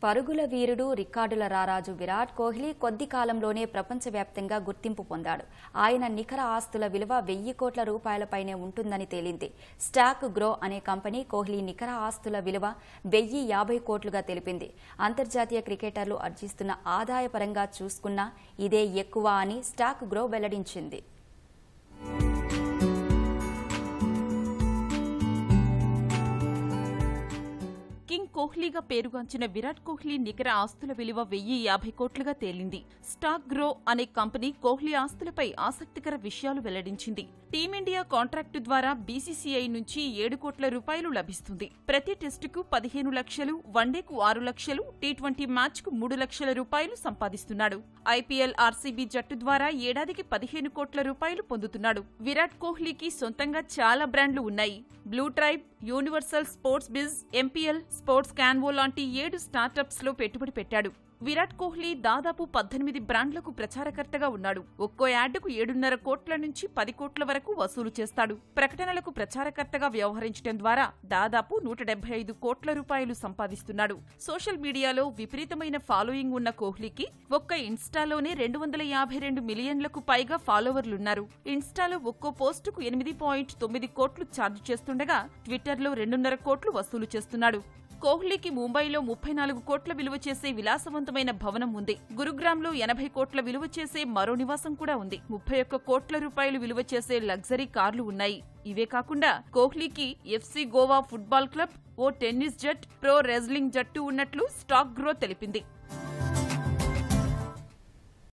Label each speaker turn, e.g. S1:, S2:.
S1: పరుగుల వీరుడు రికార్డుల రారాజు విరాట్ కోహ్లీ కొద్ది కాలంలోనే ప్రపంచవ్యాప్తంగా గుర్తింపు పొందాడు ఆయన నికర ఆస్తుల విలువ వెయ్యి కోట్ల రూపాయలపైనే ఉంటుందని తేలింది స్టాక్ గ్రో అనే కంపెనీ కోహ్లీ నికర ఆస్తుల విలువ వెయ్యి యాభై కోట్లుగా తెలిపింది అంతర్జాతీయ క్రికెటర్లు ఆర్జిస్తున్న ఆదాయపరంగా చూసుకున్నా ఇదే ఎక్కువ అని స్టాక్ గ్రో వెల్లడించింది
S2: కింగ్ కోహ్లీగా పేరుగాంచిన విరాట్ కోహ్లీ నికర ఆస్తుల విలువ వెయ్యి యాభై కోట్లుగా తేలింది స్టాక్ గ్రో అనే కంపెనీ కోహ్లీ ఆస్తులపై ఆసక్తికర విషయాలు వెల్లడించింది టీమిండియా కాంట్రాక్టు ద్వారా బీసీసీఐ నుంచి ఏడు కోట్ల రూపాయలు లభిస్తుంది ప్రతి టెస్టుకు పదిహేను లక్షలు వన్డేకు ఆరు లక్షలు టీ ట్వంటీ మ్యాచ్కు మూడు లక్షల రూపాయలు సంపాదిస్తున్నాడు ఐపీఎల్ ఆర్సీబీ జట్టు ద్వారా ఏడాదికి పదిహేను కోట్ల రూపాయలు పొందుతున్నాడు విరాట్ కోహ్లీకి సొంతంగా చాలా బ్రాండ్లు ఉన్నాయి Blue Tribe Universal Sports Biz MPL Sports Canvo లాంటి ఏడు స్టార్టప్స్ లో పెట్టుబడి పెట్టాడు విరాట్ కోహ్లీ దాదాపు పద్దెనిమిది బ్రాండ్లకు ప్రచారకర్తగా ఉన్నాడు ఒక్కో యాడ్కు ఏడున్నర కోట్ల నుంచి పది కోట్ల వరకు వసూలు చేస్తాడు ప్రకటనలకు ప్రచారకర్తగా వ్యవహరించడం ద్వారా దాదాపు నూట డెబ్బై ఐదు కోట్ల రూపాయలు సంపాదిస్తున్నాడు సోషల్ మీడియాలో విపరీతమైన ఫాలోయింగ్ ఉన్న కోహ్లీకి ఒక్క ఇన్స్టాలోనే రెండు వందల యాభై రెండు మిలియన్లకు పైగా ఫాలోవర్లున్నారు ఇన్స్టాలో ఒక్కో పోస్టుకు ఎనిమిది పాయింట్ తొమ్మిది కోట్లు ఛార్జ్ చేస్తుండగా ట్విట్టర్లో రెండున్నర కోట్లు వసూలు చేస్తున్నాడు కోహ్లీకి ముంబైలో ముప్పై నాలుగు కోట్ల విలువ చేసే విలాసవంతమైన భవనం ఉంది గురుగ్రామ్లో ఎనభై కోట్ల విలువ చేసే మరో నివాసం కూడా ఉంది ముప్పై ఒక్క కోట్ల రూపాయలు విలువ చేసే లగ్జరీ కార్లు ఉన్నాయి ఇవే కాకుండా కోహ్లీకి ఎఫ్సీ గోవా ఫుట్బాల్ క్లబ్ ఓ టెన్నిస్ జట్ ప్రో రెజ్లింగ్ జట్టు ఉన్నట్లు స్టాక్ గ్రో తెలిపింది